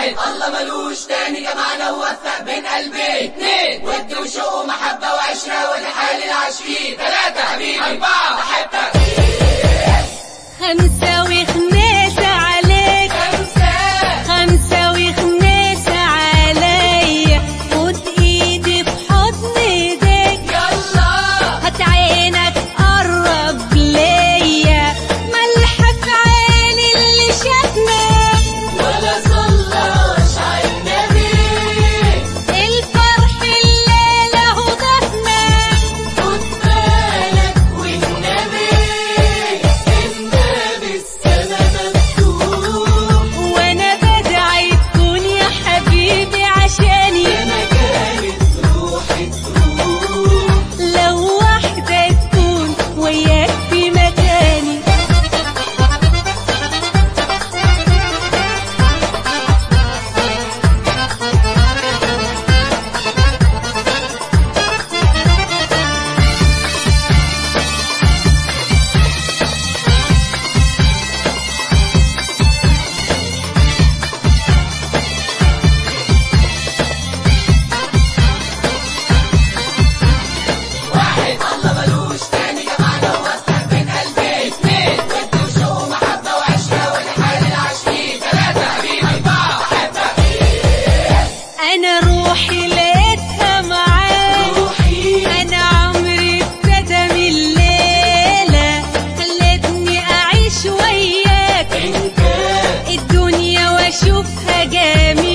واحد الله ملوش تاني جمعنا ووفق بين قلبين اتنين ود وشوق ومحبة وعشرة ودي حال العاشقين تلاتة حبيبي أربعة بحبك خمسة وخماسة عليك خمسة خمسة وخماسة عليا خد ايدي في حضن ايديك يلا هات عينك قرب ليا ملحة في عيني اللي شافنا ولا صلاش على النبي الفرح الليلة هو ضفنا خد بالك والنبي النبي السما مفتوح وانا بدعي تكون يا حبيبي عشاني أنا كانت روحي تروح لو واحدة تكون وياك في مكاني واحد الله ملوش تاني جمعنا ووفق بين قلبين اتنين ود وشوق ومحبة وعشرة ودي حال العاشقين تلاتة حبيبي أربعة بحبك انا روحي لقيتها معاك روحي انا عمري ابتدى من الليلة خلتني اعيش وياك انت الدنيا واشوفها جميلة